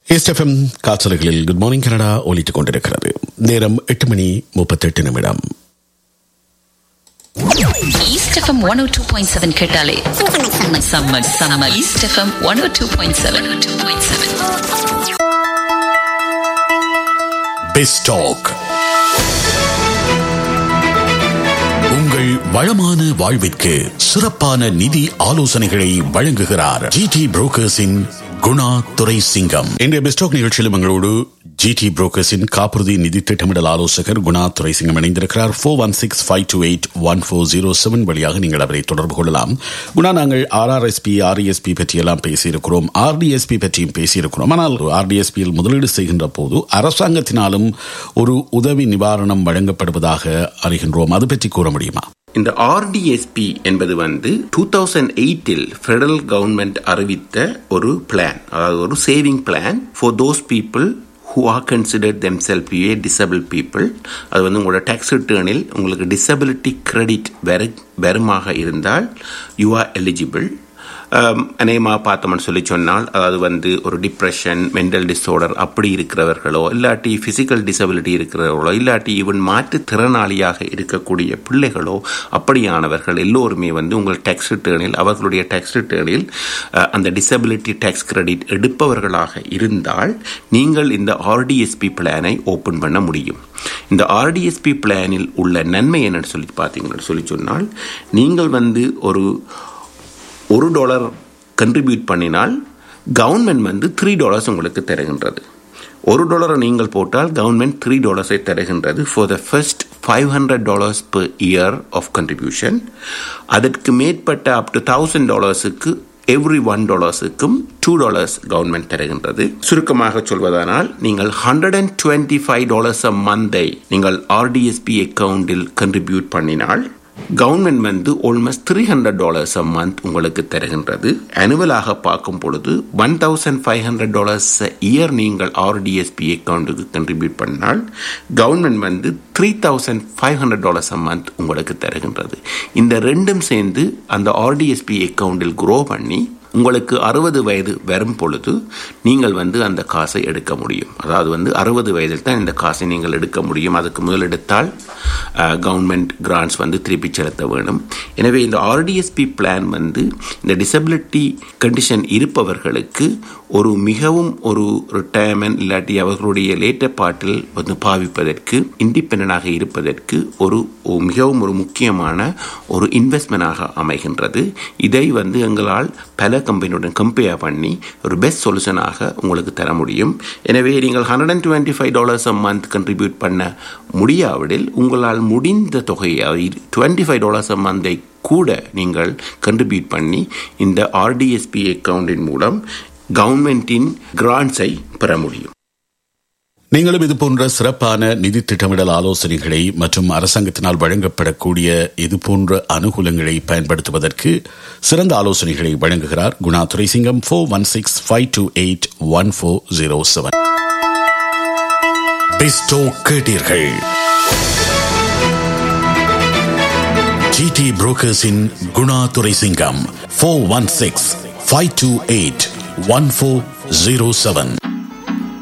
SFM காற்றலைகளில் good morning Canada ஒலித்துக் கொண்டிருக்கிறது நேரம் எட்டு மணி முப்பத்தெட்டு நிமிடம் East FM one O two point seven கேட்டாலே செம்ம செம்ம செம்ம East FM one O two point seven two point seven பெஸ்டாக் உங்கள் வளமான வாழ்விற்கு சிறப்பான நிதி ஆலோசனைகளை வழங்குகிறார் ஜிடி புரோக்கர்ஸின் குணா துரை சிங்கம் இன்றைய பெஸ்டாக் நிகழ்ச்சியிலும் எங்களோடு ஜிடி புரோக்கர்ஸின் காப்புறுதி நிதி திட்டமிடல் ஆலோசகர் குணா துரை சிங்கம் இணைந்திருக்கிறார் four one six five two eight one four zero seven வழியாக நீங்கள் அவரை தொடர்பு கொள்ளலாம் குணா நாங்கள் ஆர்ஆர்எஸ்பி ஆர்இஎஸ்பி பற்றியெல்லாம் பேசியிருக்கிறோம் ஆர்டிஎஸ்பி பற்றியும் பேசியிருக்கிறோம் ஆனால் ஆர்டிஎஸ்பியில் முதலீடு செய்கின்ற போது அரசாங்கத்தினாலும் ஒரு உதவி நிவாரணம் வழங்கப்படுவதாக அறிகின்றோம் அது பற்றி கூற முடியுமா இந்த ஆர்டிஎஸ்பி என்பது வந்து டூ தௌசண்ட் எயிட்டில் ஃபெடரல் கவர்மெண்ட் அறிவித்த ஒரு பிளான் அதாவது ஒரு saving plan for those people who are considered them self a disable people அது வந்து உங்களோட டேக்ஸ் ரிட்டர்னில் உங்களுக்கு டிசபிலிட்டி கிரெடிட் வெறு வெறுமாக இருந்தால் யூ ஆர் எலிஜிபிள் அநேகமாக பார்த்தோம்னு சொல்லி சொன்னால் அதாவது வந்து ஒரு டிப்ரெஷன் மென்டல் டிஸார்டர் அப்படி இருக்கிறவர்களோ இல்லாட்டி ஃபிசிக்கல் டிசபிலிட்டி இருக்கிறவர்களோ இல்லாட்டி ஈவன் மாற்றுத்திறனாளியாக இருக்கக்கூடிய பிள்ளைகளோ அப்படியானவர்கள் எல்லோருமே வந்து உங்கள் டேக்ஸ் ரிட்டர்னில் அவர்களுடைய டேக்ஸ் ரிட்டர்னில் அந்த டிசபிலிட்டி டேக்ஸ் கிரெடிட் எடுப்பவர்களாக இருந்தால் நீங்கள் இந்த ஆர்டிஎஸ்பி பிளானை ஓப்பன் பண்ண முடியும் இந்த ஆர்டிஎஸ்பி பிளானில் உள்ள நன்மை என்னன்னு சொல்லி பார்த்தீங்கன்னு சொல்லி சொன்னால் நீங்கள் வந்து ஒரு ஒரு டாலர் கண்ட்ரிபியூட் பண்ணினால் கவர்மெண்ட் வந்து த்ரீ டாலர்ஸ் உங்களுக்கு தருகின்றது ஒரு டாலரை நீங்கள் போட்டால் கவர்மெண்ட் த்ரீ டாலர்ஸை தருகின்றது for the first five hundred dollars per year of contribution அதற்கு மேற்பட்ட அப் டு தௌசண்ட் டாலர்ஸுக்கு எவ்ரி ஒன் டாலர்ஸுக்கும் டூ டாலர்ஸ் கவர்மெண்ட் தருகின்றது சுருக்கமாக சொல்வதானால் நீங்கள் hundred and twenty five dollars a மந்தை நீங்கள் ஆர்டிஎஸ்பி அக்கௌண்டில் கண்ட்ரிபியூட் பண்ணினால் கவர்மெண்ட் வந்து almost three hundred dollars a month உங்களுக்கு தருகின்றது அனுவலாக பார்க்கும் பொழுது one thousand five hundred dollars year நீங்கள் ஆர்டிஎஸ்பி அக்கௌண்ட்டுக்கு கண்ட்ரிபியூட் பண்ணால் கவர்மெண்ட் வந்து three thousand five hundred dollars a month உங்களுக்கு தருகின்றது இந்த ரெண்டும் சேர்ந்து அந்த ஆர்டிஎஸ்பி அக்கௌண்டில் குரோ பண்ணி உங்களுக்கு அறுபது வயது வரும் பொழுது நீங்கள் வந்து அந்த காசை எடுக்க முடியும் அதாவது வந்து அறுபது வயதில் தான் இந்த காசை நீங்கள் எடுக்க முடியும் அதுக்கு முதல் எடுத்தால் கவர்மெண்ட் கிராண்ட்ஸ் வந்து திருப்பி செலுத்த வேணும் எனவே இந்த ஆர்டிஎஸ்பி பிளான் வந்து இந்த டிசபிலிட்டி கண்டிஷன் இருப்பவர்களுக்கு ஒரு மிகவும் ஒரு ரிட்டையர்மெண்ட் இல்லாட்டி அவர்களுடைய லேட்ட பாட்டில் வந்து பாவிப்பதற்கு இண்டிபெண்டாக இருப்பதற்கு ஒரு மிகவும் ஒரு முக்கியமான ஒரு இன்வெஸ்ட்மெண்டாக அமைகின்றது இதை வந்து எங்களால் பல கம்பெனியுடன் கம்பேர் பண்ணி ஒரு பெஸ்ட் சொல்யூஷனாக உங்களுக்கு தர முடியும் எனவே நீங்கள் hundred and twenty five dollars a month contribute பண்ண முடியாவிடில் உங்களால் முடிந்த தொகையை டுவெண்ட்டி ஃபைவ் டாலர்ஸ் அ மந்தை கூட நீங்கள் கண்ட்ரிபியூட் பண்ணி இந்த ஆர்டிஎஸ்பி அக்கவுண்டின் மூலம் கவர்மெண்டின் கிராண்ட்ஸை பெற முடியும் நீங்களும் இது போன்ற சிறப்பான நிதி திட்டமிடல் ஆலோசனைகளை மற்றும் அரசாங்கத்தினால் வழங்கப்படக்கூடிய இது போன்ற அனுகூலங்களை பயன்படுத்துவதற்கு சிறந்த ஆலோசனைகளை வழங்குகிறார் Guna Duraisingam four one six five two eight one four zero seven பெஸ்டோ கேட்டீர்கள் ஜிடி புரோக்கர்ஸின் Guna Duraisingam four one six five two eight one four zero seven